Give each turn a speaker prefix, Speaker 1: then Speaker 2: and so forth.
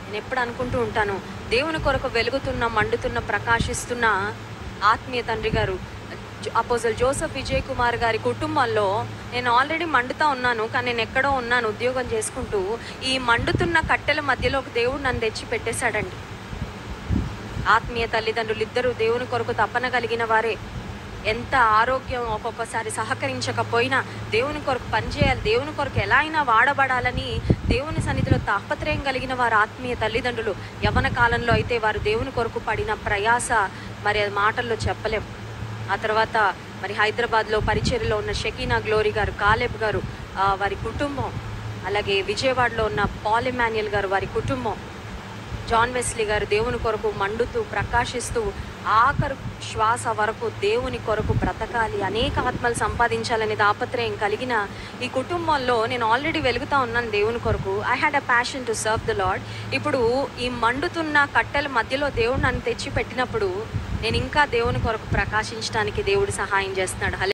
Speaker 1: నేను ఎప్పుడు అనుకుంటూ ఉంటాను దేవుని కొరకు వెలుగుతున్న మండుతున్న ప్రకాశిస్తున్న ఆత్మీయ తండ్రి గారు అపోజల్ జోసఫ్ విజయ్ కుమార్ గారి కుటుంబంలో నేను ఆల్రెడీ మండుతా ఉన్నాను కానీ నేను ఎక్కడో ఉన్నాను ఉద్యోగం చేసుకుంటూ ఈ మండుతున్న కట్టెల మధ్యలో ఒక దేవుడు నన్ను తెచ్చి పెట్టేశాడండి ఆత్మీయ తల్లిదండ్రులు ఇద్దరు దేవుని కొరకు తపన కలిగిన వారే ఎంత ఆరోగ్యం ఒక్కొక్కసారి సహకరించకపోయినా దేవుని కొరకు పనిచేయాలి దేవుని కొరకు ఎలా అయినా వాడబడాలని దేవుని సన్నిధిలో తాపత్రయం కలిగిన వారు ఆత్మీయ తల్లిదండ్రులు యవన కాలంలో అయితే వారు దేవుని కొరకు పడిన ప్రయాస మరి అది మాటల్లో చెప్పలేం ఆ తర్వాత మరి హైదరాబాద్లో పరిచర్లో ఉన్న షకీనా గ్లోరీ గారు కాలేబ్ గారు ఆ, వారి కుటుంబం అలాగే విజయవాడలో ఉన్న పాల్ ఎమాన్యుయల్ గారు వారి కుటుంబం జాన్ వెస్లీ గారు దేవుని కొరకు మండుతూ ప్రకాశిస్తూ ఆఖరు శ్వాస వరకు దేవుని కొరకు బ్రతకాలి అనేక ఆత్మలు సంపాదించాలనే తాపత్రయం కలిగిన ఈ కుటుంబంలో నేను ఆల్రెడీ వెలుగుతా ఉన్నాను దేవుని కొరకు I had a passion to serve the Lord ఇప్పుడు ఈ మండుతున్న కట్టెల మధ్యలో దేవుడు నన్ను తెచ్చి పెట్టినప్పుడు నేను ఇంకా దేవుని కొరకు ప్రకాశించడానికి దేవుడు సహాయం చేస్తున్నాడు